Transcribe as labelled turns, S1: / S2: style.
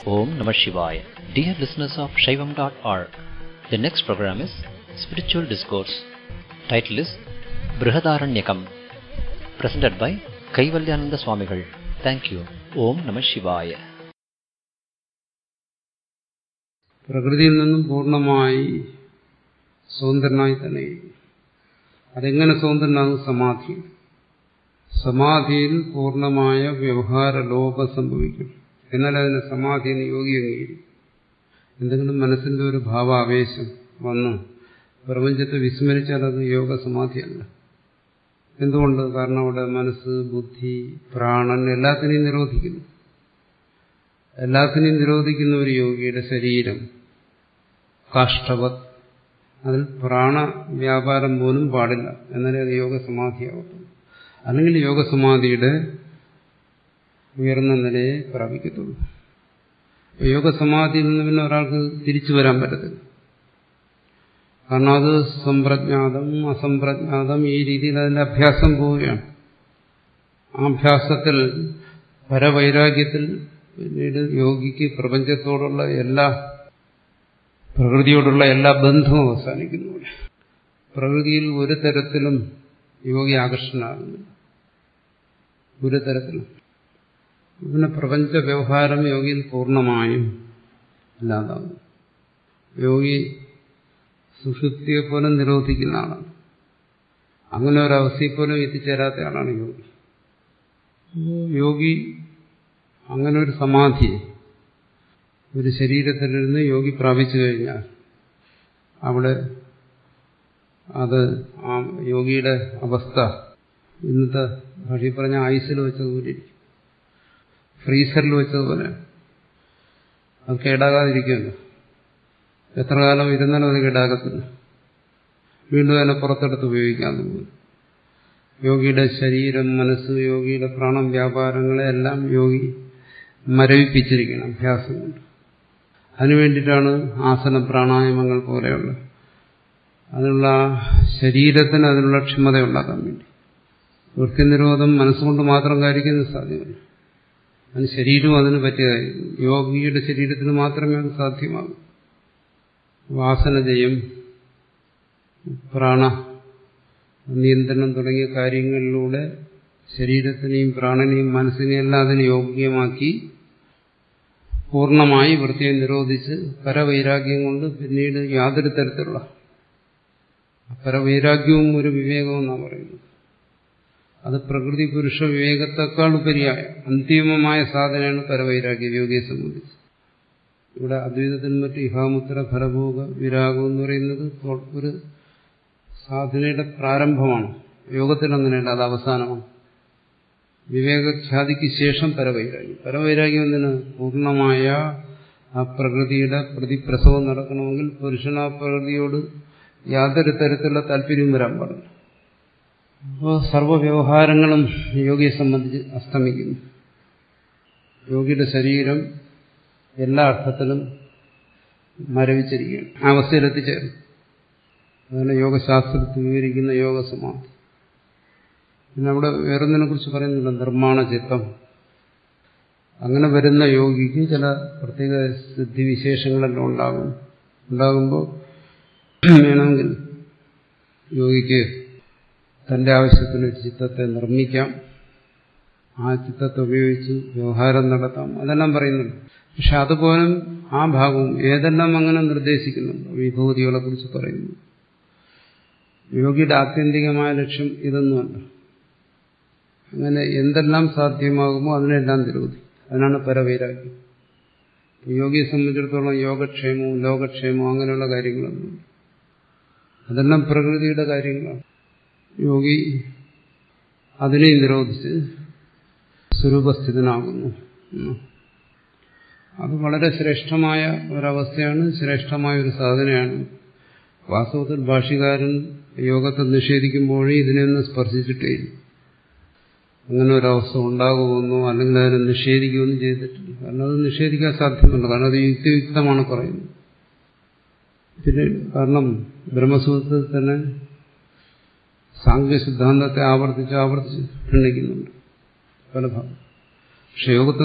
S1: Om Namah Shivaya. Dear listeners of Shaivam.org, the next program is Spiritual Discourse. Title is Brihadaranyakam. Presented by Kaivalyananda Swamigal. Thank you. Om Namah Shivaya.
S2: പ്രകൃതിയിൽ നിന്നും പൂർണ്ണമായി സ്വതന്ത്രനായി തന്നെ ഇരിക്കും. അതെങ്ങനെ സ്വതന്ത്രനാകും സമാധി സമാധിയിൽ പൂർണ്ണമായ വ്യവഹാര ലോപം സംഭവിക്കും എന്നാൽ അതിന് സമാധി എന്ന് യോഗി അംഗീകരിക്കും എന്തെങ്കിലും മനസ്സിന്റെ ഒരു ഭാവാവേശം വന്ന് പ്രപഞ്ചത്തെ വിസ്മരിച്ചാൽ അത് യോഗ സമാധിയല്ല എന്തുകൊണ്ട് കാരണം അവിടെ മനസ്സ് ബുദ്ധി പ്രാണൻ എല്ലാത്തിനെയും നിരോധിക്കുന്നു എല്ലാത്തിനെയും നിരോധിക്കുന്ന ഒരു യോഗിയുടെ ശരീരം കാഷ്ടവത് അതിൽ പ്രാണ വ്യാപാരം പോലും പാടില്ല എന്നാലേ അത് യോഗസമാധിയാവത്തുള്ളൂ അല്ലെങ്കിൽ യോഗസമാധിയുടെ ഉയർന്ന നിലയെ പ്രാപിക്കത്തുള്ളൂ യോഗസമാധിയിൽ നിന്ന് പിന്നെ ഒരാൾക്ക് തിരിച്ചു വരാൻ പറ്റത്തില്ല കാരണം അത് സമ്പ്രജ്ഞാതം അസംപ്രജ്ഞാതം ഈ രീതിയിൽ അതിന്റെ അഭ്യാസം പോവുകയാണ് ആ അഭ്യാസത്തിൽ പരവൈരാഗ്യത്തിൽ പിന്നീട് യോഗിക്ക് പ്രപഞ്ചത്തോടുള്ള എല്ലാ പ്രകൃതിയോടുള്ള എല്ലാ ബന്ധവും അവസാനിക്കുന്നു പ്രകൃതിയിൽ ഒരു തരത്തിലും യോഗി ആകർഷണമാകുന്നില്ല ഒരു തരത്തിലും പിന്നെ പ്രപഞ്ച വ്യവഹാരം യോഗിയിൽ പൂർണ്ണമായും ഇല്ലാതാകും യോഗി സുഷുപ്തിയെ പോലും നിരോധിക്കുന്ന ആളാണ് അങ്ങനെ ഒരവസ്ഥയിൽ പോലും എത്തിച്ചേരാത്ത ആളാണ് യോഗി യോഗി അങ്ങനെ ഒരു സമാധി ഒരു ശരീരത്തിലിരുന്ന് യോഗി പ്രാപിച്ചു കഴിഞ്ഞാൽ അവിടെ അത് ആ യോഗിയുടെ അവസ്ഥ ഇന്നത്തെ ഭാഷയിൽ പറഞ്ഞ ഐസിൽ വെച്ചതുപോലെ ഇരിക്കും ഫ്രീസറിൽ വെച്ചതുപോലെ അത് കേടാകാതിരിക്കുമല്ലോ എത്ര കാലം ഇരുന്നാലും അത് കേടാകത്തില്ല വീണ്ടും അതിനെ പുറത്തെടുത്ത് ഉപയോഗിക്കാൻ തോന്നുന്നു യോഗിയുടെ ശരീരം മനസ്സ് യോഗിയുടെ പ്രാണം വ്യാപാരങ്ങളെല്ലാം യോഗി മരവിപ്പിച്ചിരിക്കണം അഭ്യാസം കൊണ്ട് അതിനുവേണ്ടിയിട്ടാണ് ആസന പ്രാണായാമങ്ങൾ പോലെയുള്ള അതിനുള്ള ശരീരത്തിന് അതിനുള്ള ക്ഷമത ഉണ്ടാക്കാൻ വേണ്ടി വൃത്തിനിരോധം മനസ്സുകൊണ്ട് മാത്രം കാര്യക്കുന്നത് സാധ്യമല്ല അതിന് ശരീരവും അതിന് പറ്റിയതായിരിക്കും യോഗിയുടെ ശരീരത്തിന് മാത്രമേ അത് സാധ്യമാകൂ വാസനജയം പ്രാണ നിയന്ത്രണം തുടങ്ങിയ കാര്യങ്ങളിലൂടെ ശരീരത്തിനെയും പ്രാണനെയും മനസ്സിനെയും എല്ലാം അതിന് യോഗ്യമാക്കി പൂർണ്ണമായി വൃത്തിയെ നിരോധിച്ച് പരവൈരാഗ്യം കൊണ്ട് പിന്നീട് യാതൊരു തരത്തിലുള്ള പരവൈരാഗ്യവും ഒരു വിവേകവും എന്നാണ് പറയുന്നത് അത് പ്രകൃതി പുരുഷ വിവേകത്തെക്കാൾ ഉപരിയായ അന്തിമമായ സാധനയാണ് പരവൈരാഗ്യ യോഗിയെ സംബന്ധിച്ച് ഇവിടെ അദ്വൈതത്തിന് മറ്റ് ഇഹാമുത്തര ഫലഭോഗ വിരാഗം എന്ന് പറയുന്നത് ഒരു സാധനയുടെ പ്രാരംഭമാണ് യോഗത്തിൽ അങ്ങനെയല്ല അത് അവസാനമാണ് വിവേകഖ്യാതിക്ക് ശേഷം പരവൈരാഗ്യം പരവൈരാഗ്യം എന്തിന് പൂർണ്ണമായ ആ പ്രകൃതിയുടെ പ്രതിപ്രസവം നടക്കണമെങ്കിൽ പുരുഷൻ ആ പ്രകൃതിയോട് യാതൊരു തരത്തിലുള്ള താല്പര്യവും വരാൻ പാടില്ല അപ്പോൾ സർവ്വവ്യവഹാരങ്ങളും യോഗിയെ സംബന്ധിച്ച് അസ്തമിക്കുന്നു യോഗിയുടെ ശരീരം എല്ലാ അർത്ഥത്തിലും മരവിച്ചിരിക്കുകയാണ് ആ അവസ്ഥയിലെത്തിച്ചേരും അതാണ് യോഗശാസ്ത്രത്തിൽ വിവരിക്കുന്ന യോഗസമാധി പിന്നെ അവിടെ വേറൊന്നിനെ കുറിച്ച് പറയുന്നില്ല നിർമ്മാണ ചിത്തം അങ്ങനെ വരുന്ന യോഗിക്ക് ചില പ്രത്യേക സിദ്ധിവിശേഷങ്ങളെല്ലാം ഉണ്ടാകും ഉണ്ടാകുമ്പോൾ വേണമെങ്കിൽ യോഗിക്ക് തന്റെ ആവശ്യത്തിന് ചിത്തത്തെ നിർമ്മിക്കാം ആ ചിത്തത്തെ ഉപയോഗിച്ച് വ്യവഹാരം നടത്താം അതെല്ലാം പറയുന്നുണ്ട് പക്ഷെ അതുപോലും ആ ഭാഗവും ഏതെല്ലാം അങ്ങനെ നിർദ്ദേശിക്കുന്നുണ്ട് വിഭൂതികളെ കുറിച്ച് പറയുന്നു യോഗിയുടെ ആത്യന്തികമായ ലക്ഷ്യം ഇതൊന്നുമല്ല അങ്ങനെ എന്തെല്ലാം സാധ്യമാകുമോ അതിനെല്ലാം നിരോധി അതിനാണ് പരവൈരാഗ്യം യോഗിയെ സംബന്ധിച്ചിടത്തോളം യോഗക്ഷേമവും ലോകക്ഷേമവും അങ്ങനെയുള്ള കാര്യങ്ങളൊന്നും അതെല്ലാം പ്രകൃതിയുടെ കാര്യങ്ങളാണ് യോഗി അതിനെ നിരോധിച്ച് സ്വരൂപസ്ഥിതനാകുന്നു അത് വളരെ ശ്രേഷ്ഠമായ ഒരവസ്ഥയാണ് ശ്രേഷ്ഠമായ ഒരു സാധനയാണ് വാസ്തവത്തിൽ ഭാഷ്യകാരൻ യോഗത്തെ നിഷേധിക്കുമ്പോഴേ ഇതിനെയൊന്നും സ്പർശിച്ചിട്ടേ അങ്ങനെ ഒരവസ്ഥ ഉണ്ടാകുമെന്നോ അല്ലെങ്കിൽ അതിനെ നിഷേധിക്കുകയൊന്നും ചെയ്തിട്ടില്ല കാരണം അത് നിഷേധിക്കാൻ സാധ്യമല്ല കാരണം അത് യുക്തിയുക്തമാണ് പറയുന്നത് പിന്നെ കാരണം ബ്രഹ്മസൂത്രത്തിൽ തന്നെ സാങ്കേതിക സിദ്ധാന്തത്തെ ആവർത്തിച്ച് ആവർത്തിച്ച് ഖണ്ഡിക്കുന്നുണ്ട് പല ഭാഗം പക്ഷെ യോഗത്തെ